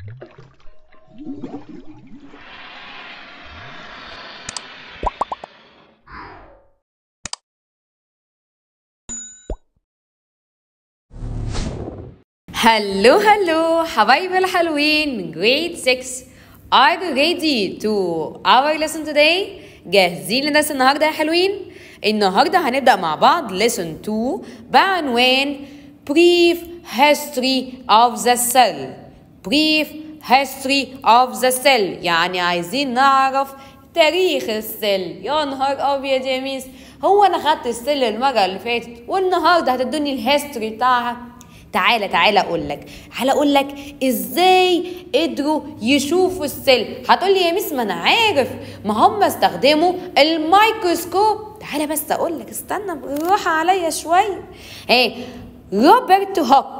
هلو هلو حبايبي الحلوين من grade 6 Are you ready to our lesson today؟ جاهزين لدرس النهارده يا حلوين؟ النهارده هنبدأ مع بعض lesson 2 بعنوان Brief History of the Cell Brief History of the Cell يعني عايزين نعرف تاريخ السل يا نهار ابيض يا ميس هو انا خدت السل المره اللي فاتت والنهارده هتدوني الهيستوري بتاعها تعالى تعالى اقول لك تعالى اقول لك ازاي قدروا يشوفوا السل هتقول لي يا ميس ما انا عارف ما هم استخدموا الميكروسكوب تعالى بس اقول لك استنى بالراحه عليا شويه ايه روبرت هوك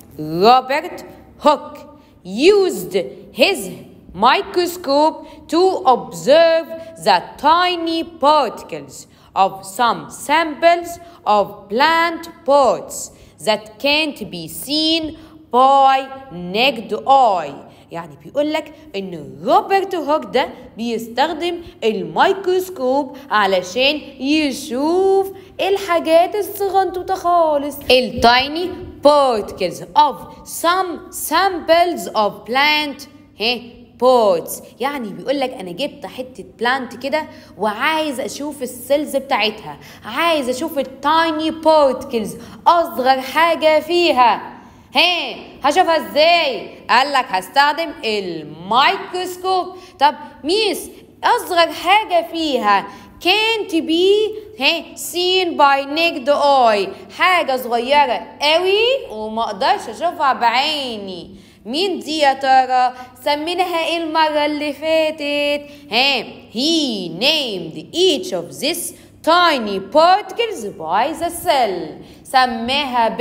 روبرت هوك used his microscope to observe the tiny particles of some samples of plant parts that can't be seen by naked eye يعني بيقول لك ان روبرت هوك ده بيستخدم الميكروسكوب علشان يشوف الحاجات الصغنطوطه خالص التايني particles of some samples of plant ها بوتس يعني بيقول لك انا جبت حته بلانت كده وعايز اشوف السيلز بتاعتها عايز اشوف التايني بارتكلز اصغر حاجه فيها ها هشوفها ازاي قال لك هستخدم الميكروسكوب طب ميس اصغر حاجه فيها can't be ها seen by naked eye حاجه صغيره قوي وما اقدرش اشوفها بعيني مين دي يا ترى سميناها ايه المرة اللي فاتت ها he named each of these tiny particles by the cell سماها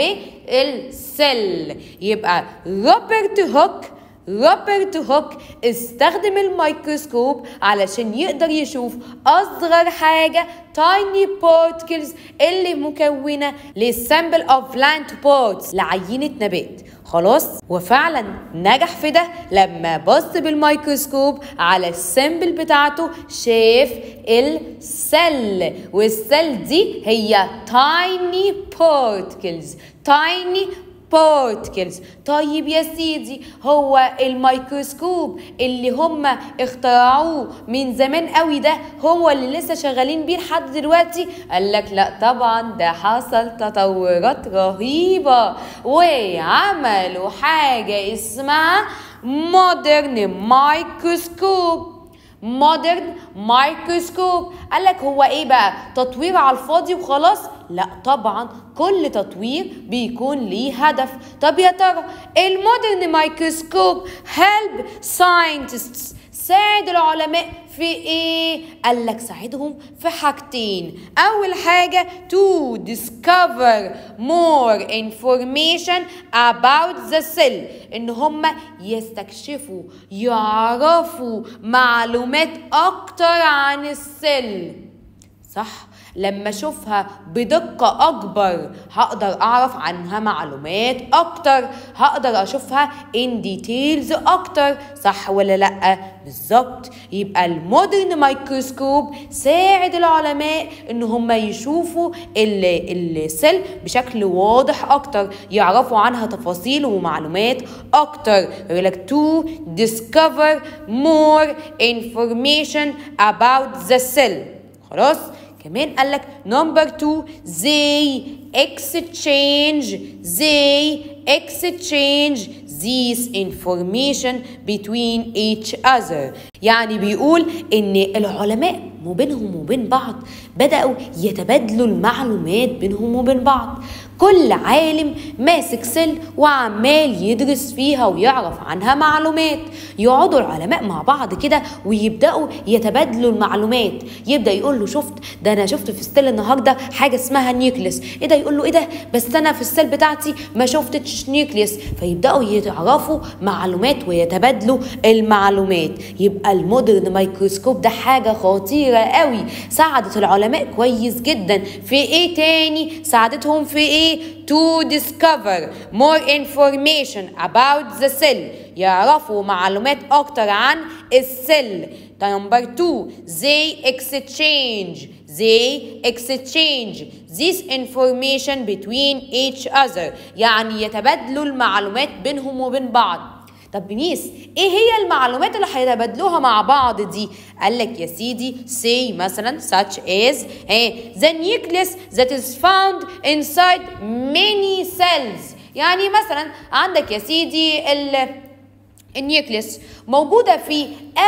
بالسل يبقى روبرت هوك روبرت هوك استخدم الميكروسكوب علشان يقدر يشوف اصغر حاجه تايني بارتكلز اللي مكونه للسامبل اوف بلانت بوتس لعينه نبات خلاص وفعلا نجح في ده لما بص بالميكروسكوب على السامبل بتاعته شاف السل والسل دي هي تايني بارتكلز تايني بارتكلز طيب يا سيدي هو الميكروسكوب اللي هم اخترعوه من زمان قوي ده هو اللي لسه شغالين بيه لحد دلوقتي قال لك لا طبعا ده حصل تطورات رهيبة وعملوا حاجة اسمها مودرن مايكروسكوب مودرن مايكروسكوب قال لك هو ايه بقى تطوير على الفاضي وخلاص لا طبعا كل تطوير بيكون ليه هدف طب يا ترى المودرن مايكروسكوب هيلب ساينتستس ساعد العلماء في ايه؟ قال لك ساعدهم في حاجتين اول حاجة to discover more information about the cell ان هم يستكشفوا يعرفوا معلومات اكتر عن السل صح لما اشوفها بدقة اكبر هقدر اعرف عنها معلومات اكتر هقدر اشوفها in details اكتر صح ولا لا بالظبط يبقى المودرن مايكروسكوب ساعد العلماء ان هم يشوفوا السيل بشكل واضح اكتر يعرفوا عنها تفاصيل ومعلومات اكتر يقول لك to discover more information about the cell خلاص كمان قال لك نمبر 2 they exchange they exchange this information between each other يعني بيقول ان العلماء وبينهم وبين بعض بدأوا يتبادلوا المعلومات بينهم وبين بعض كل عالم ماسك سل وعمال يدرس فيها ويعرف عنها معلومات يقعدوا العلماء مع بعض كده ويبدأوا يتبادلوا المعلومات يبدأ يقول له شفت ده أنا شفت في السل النهاردة حاجة اسمها نيوكليس إيه ده يقول له إيه ده بس أنا في السل بتاعتي ما شفتش نيوكليس فيبدأوا يعرفوا معلومات ويتبادلوا المعلومات يبقى المودرن مايكروسكوب ده حاجة خطيرة قوي ساعدت العلماء كويس جدا في إيه تاني ساعدتهم في إيه ايه to discover more information about the cell يعرفوا معلومات اكتر عن السيل نمبر 2 they exchange they exchange this information between each other يعني يتبادلوا المعلومات بينهم وبين بعض طب ميس ايه هي المعلومات اللي هيتبادلوها مع بعض دي قال لك يا سيدي say مثلا such as eh, the nucleus that is found inside many cells يعني مثلا عندك يا سيدي ال النيوكليس موجودة في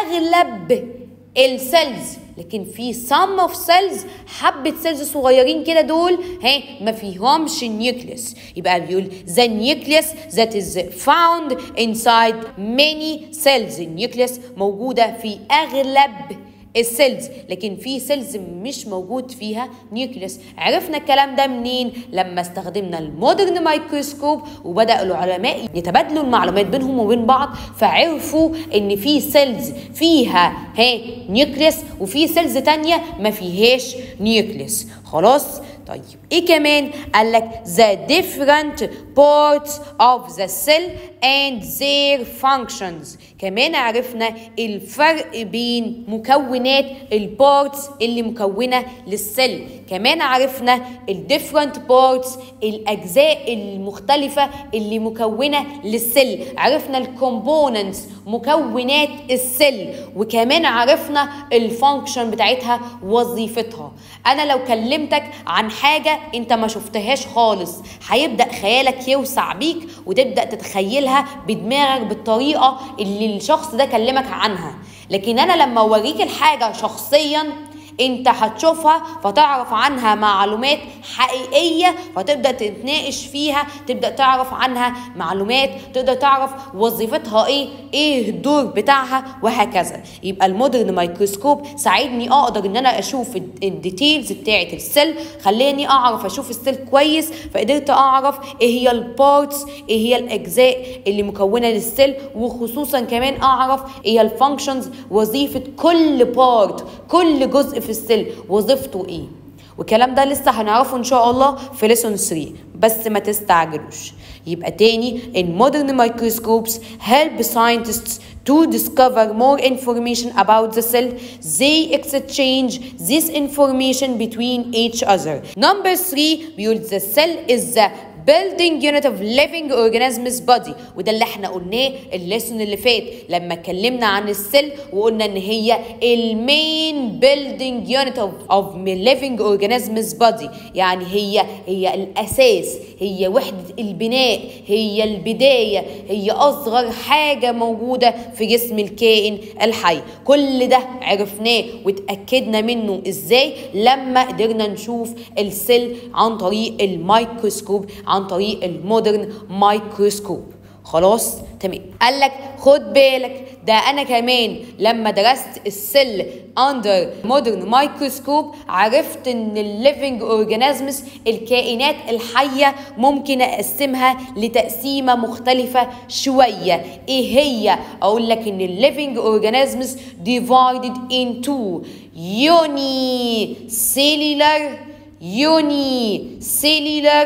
أغلب السيلز لكن في some of cells حبة سيلز صغيرين كده دول ها ما فيهمش نيوكليس يبقى بيقول the nucleus that is found inside many cells النيوكليس موجودة في أغلب السيلز لكن في سيلز مش موجود فيها نيوكليس عرفنا الكلام ده منين لما استخدمنا المودرن مايكروسكوب وبدا العلماء يتبادلوا المعلومات بينهم وبين بعض فعرفوا ان في سيلز فيها ها نيوكليس وفي سيلز تانية ما فيهاش نيوكليس خلاص طيب ايه كمان قال لك the different parts of the cell and their functions كمان عرفنا الفرق بين مكونات البارتس اللي مكونة للسيل كمان عرفنا ال different parts الأجزاء المختلفة اللي مكونة للسيل عرفنا الكومبوننتس مكونات السيل وكمان عرفنا الفانكشن بتاعتها وظيفتها انا لو كلمتك عن حاجة انت ما شفتهاش خالص هيبدأ خيالك يوسع بيك وتبدأ تتخيلها بدماغك بالطريقة اللي الشخص ده كلمك عنها لكن انا لما اوريك الحاجة شخصيا انت هتشوفها فتعرف عنها معلومات حقيقيه فتبدا تتناقش فيها تبدا تعرف عنها معلومات تقدر تعرف وظيفتها ايه ايه الدور بتاعها وهكذا يبقى المودرن مايكروسكوب ساعدني اقدر ان انا اشوف الديتيلز بتاعه السيل خلاني اعرف اشوف السيل كويس فقدرت اعرف ايه هي البارتس ايه هي الاجزاء اللي مكونه للسيل وخصوصا كمان اعرف ايه هي الفانكشنز وظيفه كل بارت كل جزء في السيل وظيفته ايه والكلام ده لسه هنعرفه ان شاء الله في ليسون 3 بس ما تستعجلوش يبقى تاني in modern microscopes help scientists to discover more information about the cell they exchange this information between each other number 3 بيقول the cell is the building unit of living organisms body وده اللي احنا قلناه الليسون اللي فات لما اتكلمنا عن السيل وقلنا ان هي المين building unit of, of living organisms body يعني هي هي الاساس هي وحدة البناء هي البداية هي اصغر حاجة موجودة في جسم الكائن الحي كل ده عرفناه واتأكدنا منه ازاي لما قدرنا نشوف السيل عن طريق الميكروسكوب عن طريق المودرن مايكروسكوب خلاص تمام قال لك خد بالك ده انا كمان لما درست السيل اندر مودرن مايكروسكوب عرفت ان الليفنج اورجانيزمز الكائنات الحيه ممكن اقسمها لتقسيمه مختلفه شويه ايه هي اقول لك ان الليفنج اورجانيزمز divided into unicellular unicellular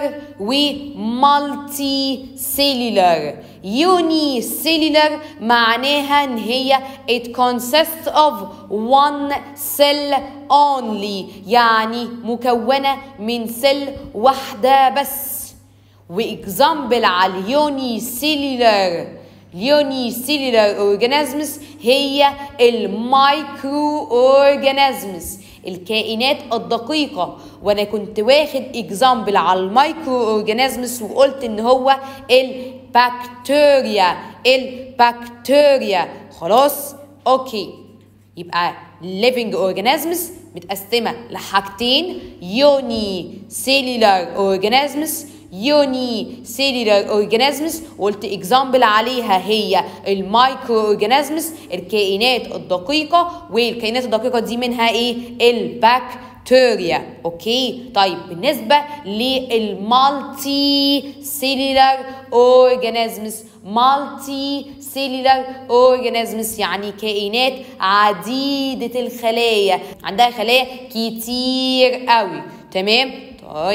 ومالتي سيلولر يوني سيلولر معناها ان هي it consists of one cell only يعني مكونة من سيل واحدة بس واكزامبل على اليوني سيلولر اليوني سيلولر اورجانيزمز هي المايكرو اورجانيزمز الكائنات الدقيقة وانا كنت واخد اكزامبل على المايكرو اورجانيزمز وقلت ان هو البكتيريا البكتيريا خلاص اوكي يبقى living organisms متقسمة لحاجتين يوني سيلولار اورجانيزمز يوني سيلولار اورجانيزمز وقلت اكزامبل عليها هي المايكرو اورجانيزمز الكائنات الدقيقة والكائنات الدقيقة دي منها ايه البكتيريا اوكي طيب بالنسبة للمالتي سيلولار اورجانيزمز مالتي سيلولار اورجانيزمز يعني كائنات عديدة الخلايا عندها خلايا كتير قوي تمام طيب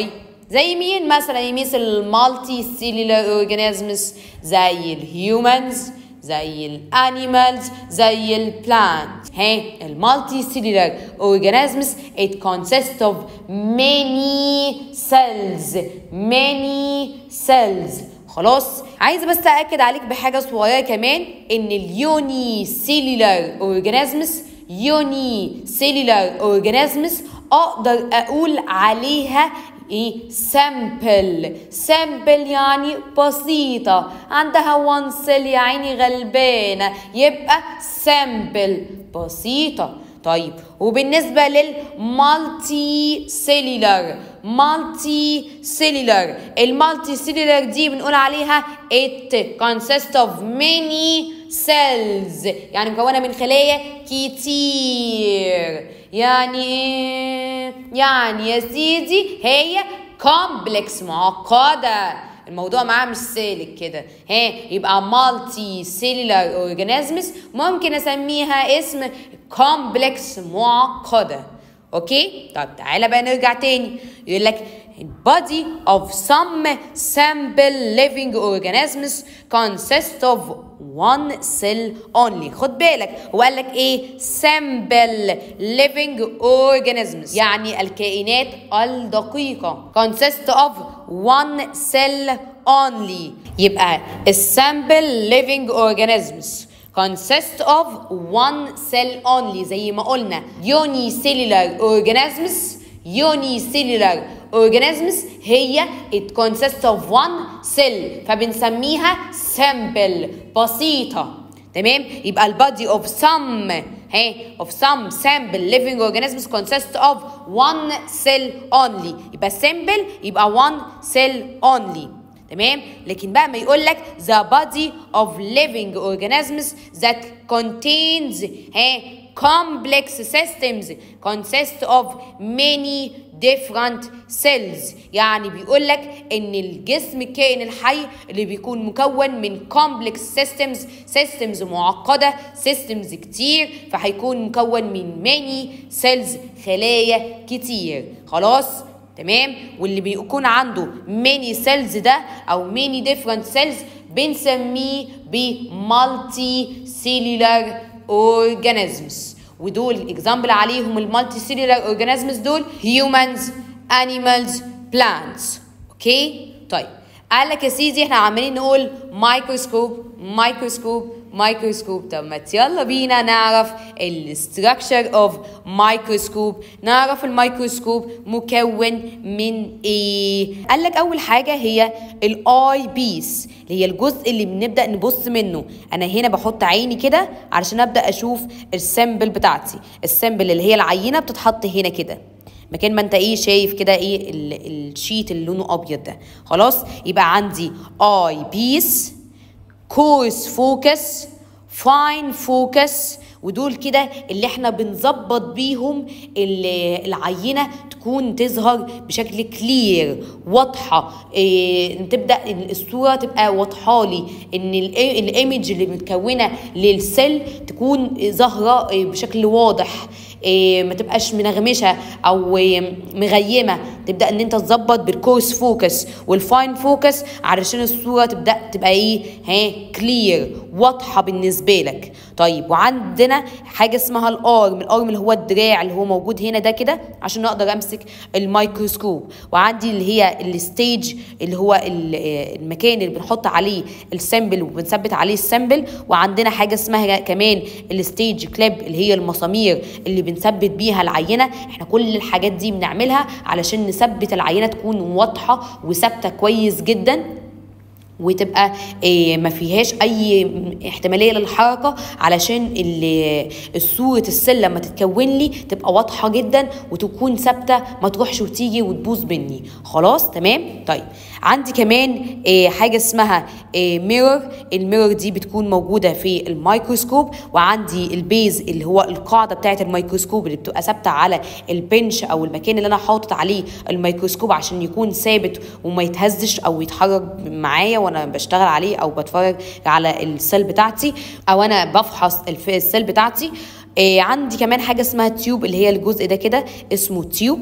زي مين مثلا يميس المالتي سيلولار اورجانيزمز زي الهيومنز زي الانيمالز زي البلانت ها المالتي سيلولار اورجانيزمز it consists of many cells many cells خلاص عايزه بس ااكد عليك بحاجه صغيره كمان ان اليوني سيلولار اورجانيزمز يوني سيلولار اورجانيزمز اقدر اقول عليها ايه سامبل سامبل يعني بسيطة عندها وان سيل يا عيني غلبانة يبقى سامبل بسيطة طيب وبالنسبة للمالتي سيلولار مالتي سيلولار المالتي سيلولار دي بنقول عليها it consists of many cells يعني مكونة من خلايا كتير يعني ايه يعني يا سيدي هي كومبلكس معقده الموضوع معاه مش سالك كده ها يبقى مالتي سيلولار اورجانيزمز ممكن اسميها اسم كومبلكس معقده اوكي طب تعالى بقى نرجع تاني يقول لك body of some sample living organisms consists of one cell only خد بالك هو قال لك ايه sample living organisms يعني الكائنات الدقيقة consist of one cell only يبقى السامبل living organisms consist of one cell only زي ما قلنا unicellular organisms unicellular organisms هي it consists of one cell فبنسميها sample بسيطة تمام يبقى البادي of some hey of some sample living organisms consists of one cell only يبقى simple يبقى one cell only تمام لكن بقى ما يقول لك the body of living organisms that contains hey, complex systems consist of many different cells يعني بيقول لك ان الجسم الكائن الحي اللي بيكون مكون من complex systems systems معقدة systems كتير فهيكون مكون من many cells خلايا كتير خلاص تمام واللي بيكون عنده many cells ده او many different cells بنسميه بمالتي سيلولار اورجانيزمز ودول اكزامبل عليهم المالتي سيلولار اورجانيزمز دول هيومنز انيمالز بلانتس اوكي طيب قال لك يا سيدي احنا عمالين نقول مايكروسكوب مايكروسكوب مايكروسكوب طب ما يلا بينا نعرف الستراكشر اوف مايكروسكوب نعرف الميكروسكوب مكون من ايه قال لك اول حاجه هي الاي بيس اللي هي الجزء اللي بنبدا نبص منه انا هنا بحط عيني كده علشان ابدا اشوف السامبل بتاعتي السامبل اللي هي العينه بتتحط هنا كده مكان ما انت ايه شايف كده ايه الشيت اللي لونه ابيض ده خلاص يبقى عندي اي بيس كورس فوكس فاين فوكس ودول كده اللي احنا بنظبط بيهم العينه تكون تظهر بشكل كلير واضحه إيه تبدا الصوره تبقى واضحه لي ان الايمج اللي متكونه للسيل تكون ظاهره بشكل واضح إيه ما تبقاش منغمشه او إيه مغيمه تبدا ان انت تظبط بالكورس فوكس والفاين فوكس علشان الصوره تبدا تبقى ايه ها كلير واضحه بالنسبه لك طيب وعندنا حاجه اسمها الارم الارم اللي هو الدراع اللي هو موجود هنا ده كده عشان اقدر امسك الميكروسكوب وعندي اللي هي الستيج اللي هو المكان اللي بنحط عليه السامبل وبنثبت عليه السامبل وعندنا حاجه اسمها كمان الستيج كليب اللي هي المسامير اللي بنثبت بيها العينه احنا كل الحاجات دي بنعملها علشان نثبت العينه تكون واضحه وثابته كويس جدا وتبقى إيه ما فيهاش اي احتماليه للحركه علشان الصوره السله لما تتكون لي تبقى واضحه جدا وتكون ثابته ما تروحش وتيجي وتبوظ مني خلاص تمام طيب عندي كمان إيه حاجه اسمها إيه ميرور الميرور دي بتكون موجوده في الميكروسكوب وعندي البيز اللي هو القاعده بتاعه الميكروسكوب اللي بتبقى ثابته على البنش او المكان اللي انا حاطط عليه الميكروسكوب عشان يكون ثابت وما يتهزش او يتحرك معايا وانا بشتغل عليه او بتفرج على السيل بتاعتي او انا بفحص السيل بتاعتي آه عندي كمان حاجه اسمها تيوب اللي هي الجزء ده كده اسمه تيوب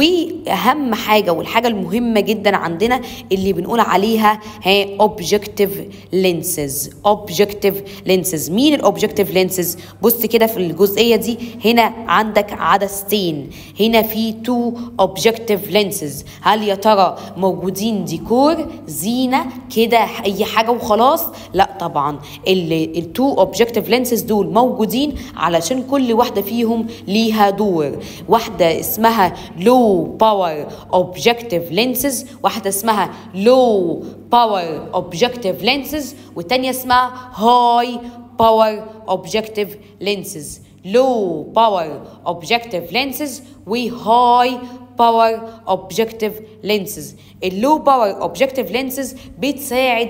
واهم حاجه والحاجه المهمه جدا عندنا اللي بنقول عليها ها اوبجكتيف لينسز اوبجكتيف لينسز مين الاوبجكتيف لينسز بص كده في الجزئيه دي هنا عندك عدستين هنا في تو اوبجكتيف لينسز هل يا ترى موجودين ديكور زينه كده اي حاجه وخلاص لا طبعا التو اوبجكتيف لينسز دول موجودين علشان كل واحده فيهم ليها دور واحده اسمها لو باور اوبجكتيف لينسز واحده اسمها لو باور اوبجكتيف لينسز والتانيه اسمها هاي باور اوبجكتيف لينسز low power objective lenses و high power objective lenses اللو باور اوبجكتيف لينسز بتساعد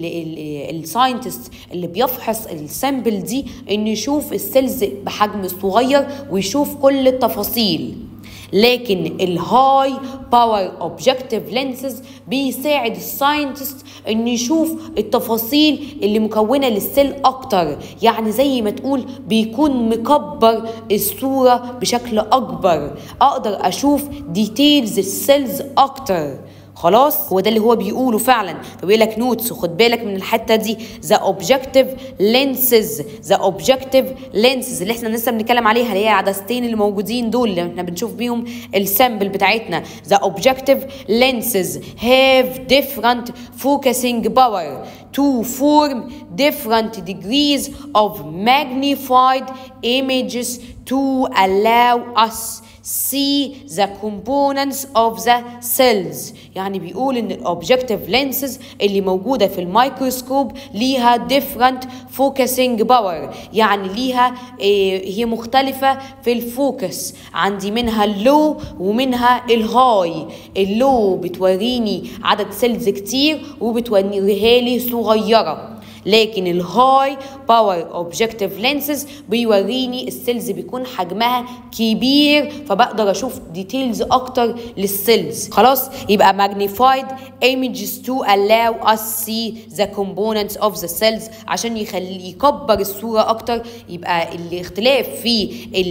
الساينتست اللي بيفحص السامبل دي انه يشوف السيلز بحجم صغير ويشوف كل التفاصيل لكن الهاي باور اوبجكتيف لينسز بيساعد الساينتست انه يشوف التفاصيل اللي مكونه للسيل اكتر يعني زي ما تقول بيكون مكبر الصوره بشكل اكبر اقدر اشوف ديتيلز السيلز اكتر خلاص هو ده اللي هو بيقوله فعلا فبيقول لك نوتس وخد بالك من الحته دي ذا اوبجكتيف لينسز ذا اوبجكتيف لينسز اللي احنا لسه بنتكلم عليها اللي هي العدستين اللي موجودين دول اللي احنا بنشوف بيهم السامبل بتاعتنا ذا اوبجكتيف لينسز هاف different focusing power to form different degrees of magnified images to allow us see the components of the cells يعني بيقول ان الاوبجكتيف لينسز اللي موجوده في الميكروسكوب ليها different focusing power يعني ليها إيه هي مختلفه في الفوكس عندي منها اللو ومنها الهاي اللو بتوريني عدد سيلز كتير وبتوريها لي صغيره لكن الهاي باور اوبجكتيف لينسز بيوريني السيلز بيكون حجمها كبير فبقدر اشوف ديتيلز اكتر للسيلز خلاص يبقى magnified images to allow us see the components of the cells عشان يخلي يكبر الصوره اكتر يبقى الاختلاف في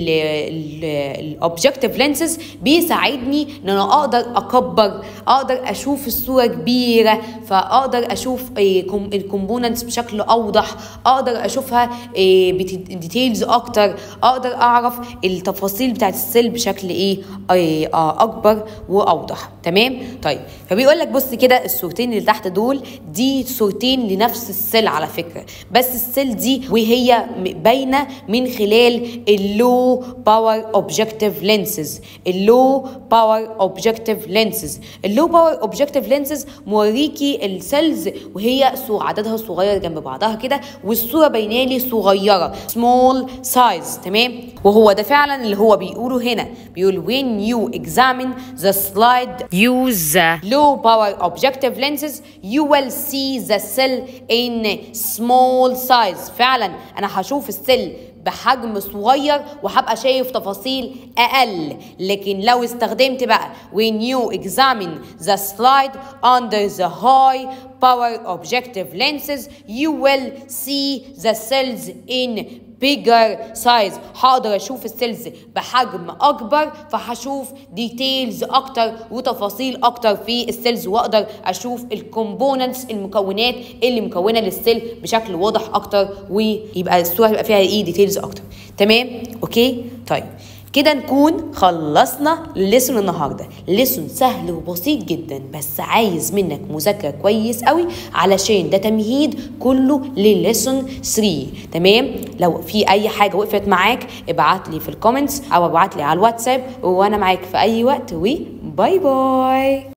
الاوبجكتيف لينسز بيساعدني ان انا اقدر اكبر اقدر اشوف الصوره كبيره فاقدر اشوف الكومبوننتس بشكل بشكل اوضح اقدر اشوفها بديتيلز اكتر اقدر اعرف التفاصيل بتاعت السيل بشكل ايه اكبر واوضح تمام طيب فبيقول لك بص كده الصورتين اللي تحت دول دي صورتين لنفس السيل على فكره بس السيل دي وهي باينه من خلال اللو باور اوبجكتيف لينسز اللو باور اوبجكتيف لينسز اللو باور اوبجكتيف لينسز موريكي السيلز وهي عددها صغير جنب بعضها كده والصوره باينه لي صغيره سمول سايز تمام وهو ده فعلا اللي هو بيقوله هنا بيقول when you examine the slide use low power objective lenses you will see the cell in small size فعلا انا هشوف السيل بحجم صغير وهبقى شايف تفاصيل اقل لكن لو استخدمت بقى when you examine the slide under the high power objective lenses you will see the cells in bigger size هقدر اشوف السيلز بحجم اكبر فهشوف ديتيلز اكتر وتفاصيل اكتر في السيلز واقدر اشوف الكومبوننتس المكونات اللي مكونه للسيل بشكل واضح اكتر ويبقى الصوره يبقى فيها ايه ديتيلز اكتر تمام اوكي طيب كده نكون خلصنا ليسون النهارده ليسون سهل وبسيط جدا بس عايز منك مذاكره كويس قوي علشان ده تمهيد كله لليسون 3 تمام لو في اي حاجه وقفت معاك ابعت لي في الكومنتس او ابعت لي على الواتساب وانا معاك في اي وقت وباي باي